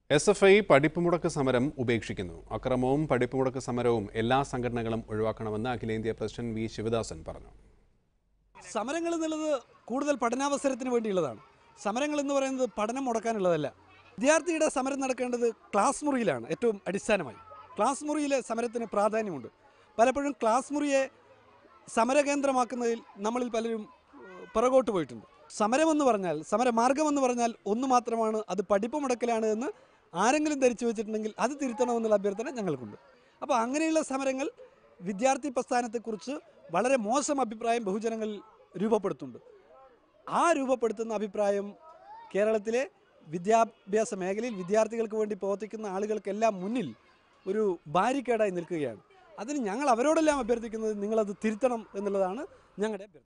S F I പഠിപ്പ് മുടക്ക് സമരം ഉപേക്ഷിക്കുന്നു അക്രമവും പഠിപ്പ് മുടക്ക് സമരവും എല്ലാ സംഘടനകളും ഒഴിവാക്കണമെന്ന് അഖിലേന്ത്യാ പ്രസിഡന്റ് വി ശിവദാസൻ പറഞ്ഞു സമരങ്ങൾ എന്നുള്ളത് കൂടുതൽ പഠനാവസരത്തിന് വേണ്ടിയുള്ളതാണ് സമരങ്ങൾ എന്ന് പറയുന്നത് പഠനം മുടക്കാനുള്ളതല്ല വിദ്യാർത്ഥിയുടെ സമരം നടക്കേണ്ടത് ക്ലാസ് മുറിയിലാണ് ഏറ്റവും അടിസ്ഥാനമായി ക്ലാസ് മുറിയിലെ സമരത്തിന് പ്രാധാന്യമുണ്ട് പലപ്പോഴും ക്ലാസ് മുറിയെ സമരകേന്ദ്രമാക്കുന്നതിൽ നമ്മളിൽ പലരും ഏഹ്, പുറകോട്ട് പോയിട്ടുണ്ട് സമരമെന്ന് പറഞ്ഞാൽ സമരമാർഗമെന്ന് പറഞ്ഞാൽ ഒന്ന് മാത്രമാണ് അത് പഠിപ്പ് മുടക്കലാണ് എന്ന് ആരെങ്കിലും ധരിച്ചു വെച്ചിട്ടുണ്ടെങ്കിൽ അത് തിരുത്തണമെന്നുള്ള അഭ്യർത്ഥന ഞങ്ങൾക്കുണ്ട് അപ്പോൾ അങ്ങനെയുള്ള സമരങ്ങൾ വിദ്യാർത്ഥി പ്രസ്ഥാനത്തെക്കുറിച്ച് വളരെ മോശം അഭിപ്രായം ബഹുജനങ്ങൾ രൂപപ്പെടുത്തുന്നുണ്ട് ആ രൂപപ്പെടുത്തുന്ന അഭിപ്രായം കേരളത്തിലെ വിദ്യാഭ്യാസ മേഖലയിൽ വിദ്യാർത്ഥികൾക്ക് വേണ്ടി പ്രവർത്തിക്കുന്ന ആളുകൾക്കെല്ലാം മുന്നിൽ ഒരു ബാരിക്കേഡായി നിൽക്കുകയാണ് അതിന് ഞങ്ങൾ അവരോടെല്ലാം അഭ്യർത്ഥിക്കുന്നത് നിങ്ങളത് തിരുത്തണം എന്നുള്ളതാണ് ഞങ്ങളുടെ അഭ്യർത്ഥന